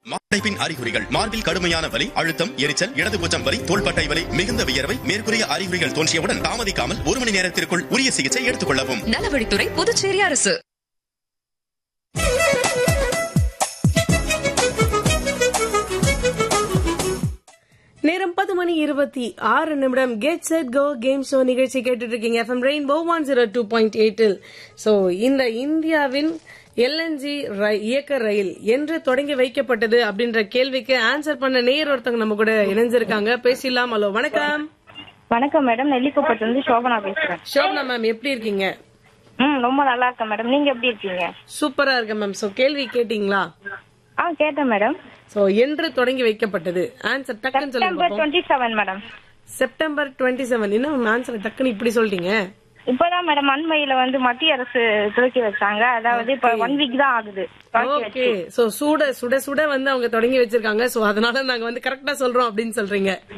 மாரடைப்பின் அறிகுறிகள் மார்பில் கடுமையான வலி அழுத்தம் எரிச்சல் இடதுபூச்சம் வலி தோள்பட்டை வலி மிகுந்த வியர்வை மேற்கூறிய அறிகுறிகள் தோன்றியவுடன் தாமதிக்காமல் ஒரு மணி நேரத்திற்குள் உரிய சிகிச்சை எடுத்துக் கொள்ளவும் நலவழித்துறை புதுச்சேரி அரசு நேரம் பத்து மணி இருபத்தி ஆறு நிமிடம் get set go game show நிகழ்ச்சி கேட்டுட்டு இருக்கீங்க FM rainbow one zero two point எயிட்டில் ஸோ இந்த இந்தியாவின் எல்என்ஜி இயக்க ரயில் என்று தொடங்கி வைக்கப்பட்டது அப்படின்ற கேள்விக்கு ஆன்சர் பண்ண நேர் ஒருத்தவங்க நம்ம கூட இணைஞ்சிருக்காங்க பேசிடலாம் ஹலோ வணக்கம் வணக்கம் மேடம் நெல்லிக்குப்பத்துல இருந்து சோபனா பேசுறேன் ஷோபனா மேம் எப்படி இருக்கீங்க ம் ரொம்ப நல்லா இருக்கேன் மேடம் நீங்க எப்படி இருக்கீங்க சூப்பரா இருக்கேன் மேம் ஸோ கேள்வி கேட்டீங்களா ஆ கேட்டேன் மேடம் ஸோ என்று தொடங்கி வைக்கப்பட்டது ஆன்சர் டக்குன்னு சொல்லுங்க செப்டம்பர் பாப்போம். Twenty seven madam September twenty seven என்ன ஆன்சர் டக்குன்னு இப்படி சொல்லிட்டீங்க இப்பதான் மேடம் அண்மையில வந்து மத்திய அரசு துவக்கி வச்சாங்க அதாவது இப்ப ஒன் வீக் தான் ஆகுது துவக்கி ஓகே வச்சு சோ சுட சுட சுட வந்து அவங்க தொடங்கி வச்சிருக்காங்க சோ அதனால நாங்க வந்து கரெக்டா சொல்றோம் அப்படின்னு சொல்றீங்க